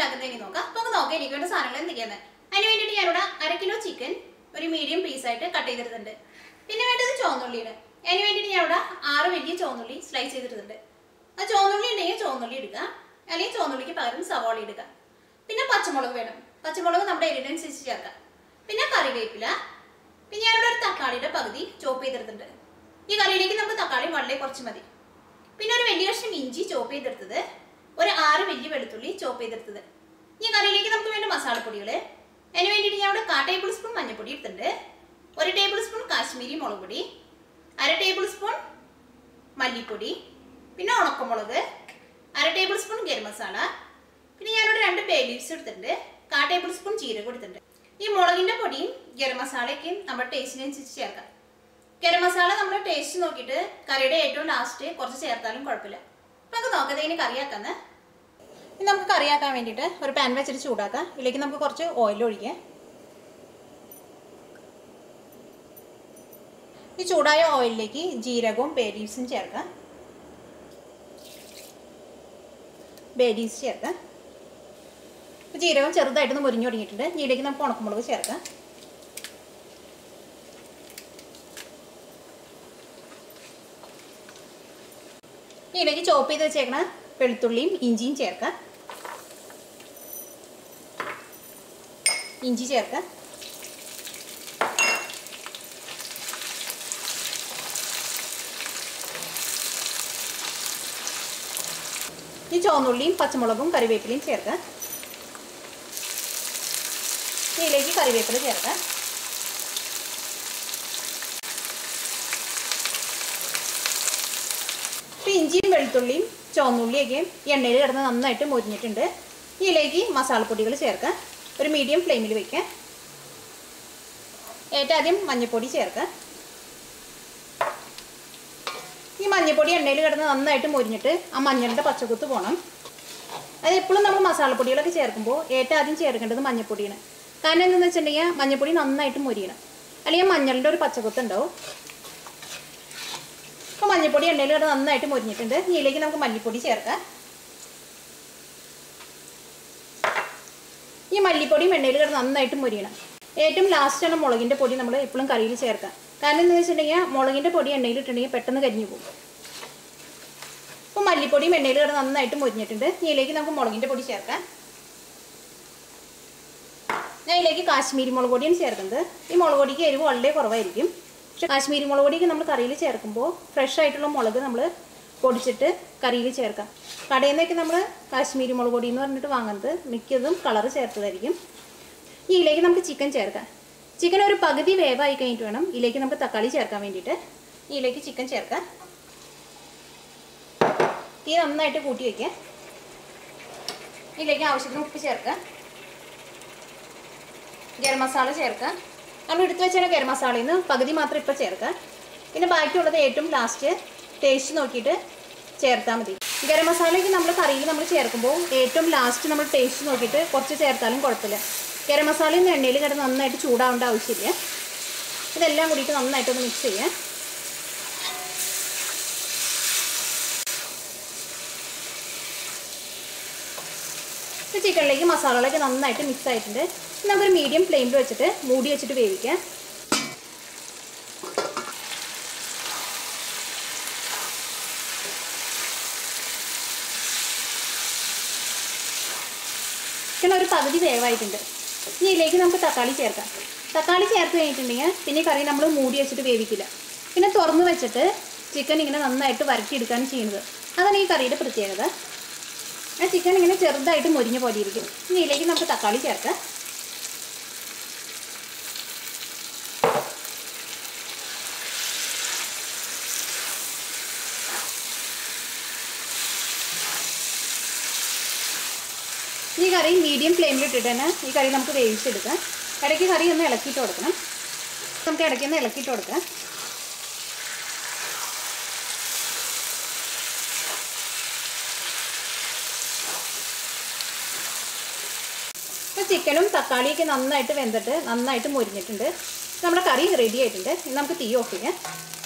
ഉണ്ടാക്കുന്നതിന് നോക്കാം അപ്പൊ നമുക്ക് നോക്കാം എനിക്ക് വേണ്ട സാധനങ്ങൾ എന്തൊക്കെയാണ് അതിന് വേണ്ടിയിട്ട് ഞാനിവിടെ അര കിലോ ചിക്കൻ ഒരു മീഡിയം പീസായിട്ട് കട്ട് ചെയ്തെടുത്തിട്ടുണ്ട് പിന്നെ വേണ്ടത് ചുവന്നുള്ളിയാണ് അതിന് വേണ്ടിയിട്ട് ഞാനിവിടെ ആറ് വലിയ ചുവന്നുള്ളി സ്ലൈസ് ചെയ്തെടുത്തിട്ടുണ്ട് ആ ചുവന്നുള്ളി ഉണ്ടെങ്കിൽ ചുവന്നുള്ളി എടുക്കുക അല്ലെങ്കിൽ ചുവന്നുള്ളിക്ക് പകരം സവാള എടുക്കുക പിന്നെ പച്ചമുളക് വേണം പച്ചമുളക് നമ്മുടെ എരിവിനനുസരിച്ച് ചേർക്കാം പിന്നെ കറിവേപ്പില പിന്നെ ഞാനിവിടെ ഒരു തക്കാളിയുടെ പകുതി ചോപ്പ് ചെയ്തെടുത്തിട്ടുണ്ട് ഈ കറിയിലേക്ക് നമുക്ക് തക്കാളി വളരെ കുറച്ച് മതി പിന്നെ ഒരു വലിയ കഷ്ണം ഇഞ്ചി ചോപ്പ് ചെയ്തെടുത്തത് ഒരു ആറ് വലിയ വെളുത്തുള്ളി ചോപ്പ് ചെയ്തെടുത്തത് ഈ കറിയിലേക്ക് നമുക്ക് വേണ്ട മസാലപ്പൊടികൾ അതിന് വേണ്ടിയിട്ട് ഞാൻ ഇവിടെ കാ ടേബിൾ സ്പൂൺ മഞ്ഞൾപ്പൊടി എടുത്തിട്ടുണ്ട് ഒരു ടേബിൾ സ്പൂൺ കാശ്മീരി മുളക് പൊടി അര ടേബിൾ സ്പൂൺ മല്ലിപ്പൊടി പിന്നെ ഉണക്കമുളക് അര ടേബിൾ സ്പൂൺ ഗരം മസാല പിന്നെ ഞാനിവിടെ രണ്ട് ബേ ലീവ്സ് എടുത്തിട്ടുണ്ട് കാ ടേബിൾ സ്പൂൺ ജീരകം എടുത്തിട്ടുണ്ട് ഈ മുളകിന്റെ പൊടിയും ഗരം മസാലയൊക്കെയും നമ്മുടെ ടേസ്റ്റിനനുസരിച്ച് ചേർക്കാം ഗരം മസാല നമ്മൾ ടേസ്റ്റ് നോക്കിയിട്ട് കറിയുടെ ഏറ്റവും ലാസ്റ്റ് കുറച്ച് ചേർത്താലും കുഴപ്പമില്ല അപ്പൊ നമുക്ക് നോക്കാം ഇതിന് കറിയാക്കാന്ന് ഇനി നമുക്ക് കറിയാക്കാൻ വേണ്ടിയിട്ട് ഒരു പാൻ വെച്ചിട്ട് ചൂടാക്കാം ഇതിലേക്ക് നമുക്ക് കുറച്ച് ഓയിൽ ഒഴിക്കാം ഈ ചൂടായ ഓയിലിലേക്ക് ജീരകവും ബേലീവ്സും ചേർക്കാം ബേലീവ്സ് ചേർക്കാം ഇപ്പൊ ജീരകം ചെറുതായിട്ടൊന്ന് മുരിഞ്ഞു തുടങ്ങിയിട്ടുണ്ട് ഇതിലേക്ക് നമുക്ക് ഉണക്കമുളക് ചേർക്കാം ഇതിലേക്ക് ചോപ്പ് ചെയ്ത് വെച്ചേക്കണ വെളുത്തുള്ളിയും ഇഞ്ചിയും ചേർക്കാം ഇഞ്ചി ചേർക്കാം ഈ ചുവന്നുള്ളിയും പച്ചമുളകും കറിവേപ്പിലയും ചേർക്കാം ഇതിലേക്ക് കറിവേപ്പില ചേർക്കാം ഇപ്പം ഇഞ്ചിയും വെളുത്തുള്ളിയും ചുവന്നുള്ളിയൊക്കെ ഈ എണ്ണയിൽ കിടന്ന് നന്നായിട്ട് മൊരിഞ്ഞിട്ടുണ്ട് ഇതിലേക്ക് മസാലപ്പൊടികൾ ചേർക്കാം ഒരു മീഡിയം ഫ്ലെയിമിൽ വെക്കാം ഏറ്റവും ആദ്യം മഞ്ഞൾപ്പൊടി ചേർക്കാം ഈ മഞ്ഞൾപ്പൊടി എണ്ണയിൽ കിടന്ന് നന്നായിട്ട് മൊരിഞ്ഞിട്ട് ആ മഞ്ഞളുടെ പച്ചക്കുത്ത് പോകണം അത് എപ്പോഴും നമ്മൾ മസാലപ്പൊടികളൊക്കെ ചേർക്കുമ്പോൾ ഏറ്റവും ആദ്യം ചേർക്കേണ്ടത് മഞ്ഞൾപ്പൊടിയാണ് കാരണം എന്താണെന്ന് വെച്ചിട്ടുണ്ടെങ്കിൽ മഞ്ഞൾപ്പൊടി നന്നായിട്ട് മൊരിയണം അല്ലെങ്കിൽ മഞ്ഞളിൻ്റെ ഒരു പച്ചക്കുത്ത് ഉണ്ടാവും അപ്പോൾ മഞ്ഞൾപ്പൊടി എണ്ണയിൽ കിടന്ന് നന്നായിട്ട് മൊരിഞ്ഞിട്ടുണ്ട് ഇതിലേക്ക് നമുക്ക് മല്ലിപ്പൊടി ചേർക്കാം ഈ മല്ലിപ്പൊടിയും എണ്ണയിൽ കിടന്ന് നന്നായിട്ട് മൊരിയണം ഏറ്റവും ലാസ്റ്റാണ് മുളകിൻ്റെ പൊടി നമ്മൾ എപ്പോഴും കറിയിൽ ചേർക്കാം കാരണം എന്താണെന്ന് വെച്ചിട്ടുണ്ടെങ്കിൽ മുളകിൻ്റെ പൊടി എണ്ണയിൽ ഇട്ടിട്ടുണ്ടെങ്കിൽ പെട്ടെന്ന് കരിഞ്ഞു പോകും അപ്പോൾ മല്ലിപ്പൊടിയും എണ്ണയിൽ കിടന്ന് നന്നായിട്ട് മൊരിഞ്ഞിട്ടുണ്ട് ഇതിലേക്ക് നമുക്ക് മുളകിൻ്റെ പൊടി ചേർക്കാം ഞാൻ ഇതിലേക്ക് കാശ്മീരി മുളക് പൊടിയാണ് ചേർക്കുന്നത് ഈ മുളക് പൊടിക്ക് എരിവ് വളരെ കുറവായിരിക്കും പക്ഷെ കാശ്മീരി മുളക് പൊടിയൊക്കെ നമ്മൾ കറിയിൽ ചേർക്കുമ്പോൾ ഫ്രഷ് ആയിട്ടുള്ള മുളക് നമ്മൾ പൊടിച്ചിട്ട് കറിയിൽ ചേർക്കാം കടയിൽ നിന്നൊക്കെ നമ്മൾ കാശ്മീരി മുളക് പൊടി എന്ന് പറഞ്ഞിട്ട് വാങ്ങുന്നത് മിക്കതും കളറ് ചേർത്തതായിരിക്കും ഈ ഇതിലേക്ക് നമുക്ക് ചിക്കൻ ചേർക്കാം ചിക്കൻ ഒരു പകുതി വേവായി കഴിഞ്ഞിട്ട് വേണം ഇതിലേക്ക് നമുക്ക് തക്കാളി ചേർക്കാൻ വേണ്ടിയിട്ട് ഇതിലേക്ക് ചിക്കൻ ചേർക്കാം തീ നന്നായിട്ട് കൂട്ടി വയ്ക്കാം ഇതിലേക്ക് ആവശ്യത്തിന് ഉപ്പ് ചേർക്കാം ഗരം മസാല ചേർക്കാം നമ്മൾ എടുത്തു വെച്ചാൽ ഗരം മസാലയിൽ നിന്ന് പകുതി മാത്രം ഇപ്പോൾ ചേർക്കാം പിന്നെ ബാക്കിയുള്ളത് ഏറ്റവും ലാസ്റ്റ് ടേസ്റ്റ് നോക്കിയിട്ട് ചേർത്താൽ മതി ഗരം മസാലയ്ക്ക് നമ്മൾ കറിയിൽ നമ്മൾ ചേർക്കുമ്പോൾ ഏറ്റവും ലാസ്റ്റ് നമ്മൾ ടേസ്റ്റ് നോക്കിയിട്ട് കുറച്ച് ചേർത്താലും കുഴപ്പമില്ല ഗരം മസാലയും എണ്ണയിൽ കിടന്ന് നന്നായിട്ട് ചൂടാവേണ്ട ആവശ്യമില്ല ഇതെല്ലാം കൂടിയിട്ട് നന്നായിട്ടൊന്ന് മിക്സ് ചെയ്യാം ഇപ്പോൾ ചിക്കനിലേക്ക് മസാലകളൊക്കെ നന്നായിട്ട് മിക്സ് ആയിട്ടുണ്ട് ഇനി നമുക്കൊരു മീഡിയം ഫ്ലെയിമിൽ വെച്ചിട്ട് മൂടി വെച്ചിട്ട് വേവിക്കാം ചിക്കൻ ഒരു പകുതി വേവായിട്ടുണ്ട് ഇനി ഇതിലേക്ക് നമുക്ക് തക്കാളി ചേർക്കാം തക്കാളി ചേർത്ത് കഴിഞ്ഞിട്ടുണ്ടെങ്കിൽ പിന്നെ കറി നമ്മൾ മൂടി വെച്ചിട്ട് വേവിക്കില്ല പിന്നെ തുറന്ന് വെച്ചിട്ട് ചിക്കൻ ഇങ്ങനെ നന്നായിട്ട് വരട്ടിയെടുക്കുകയാണ് ചെയ്യുന്നത് അതാണ് ഈ കറിയുടെ പ്രത്യേകത ആ ചിക്കൻ ഇങ്ങനെ ചെറുതായിട്ട് മൊരിഞ്ഞ പോലെ ഇരിക്കും ഇനി ഇതിലേക്ക് നമുക്ക് തക്കാളി ചേർക്കാം ഈ കറി മീഡിയം ഫ്ലെയിമിൽ ഇട്ടിട്ട് തന്നെ ഈ കറി നമുക്ക് വേവിച്ചെടുക്കാം ഇടയ്ക്ക് കറി ഒന്ന് ഇളക്കിയിട്ട് കൊടുക്കണം നമുക്ക് ഇടയ്ക്ക് ഒന്ന് ഇളക്കിയിട്ട് കൊടുക്കാം ഇപ്പോൾ ചിക്കനും തക്കാളിയൊക്കെ നന്നായിട്ട് വെന്തിട്ട് നന്നായിട്ട് മൊരിഞ്ഞിട്ടുണ്ട് നമ്മുടെ കറി റെഡി ആയിട്ടുണ്ട് ഇനി നമുക്ക് തീ ഓഫ് ചെയ്യാം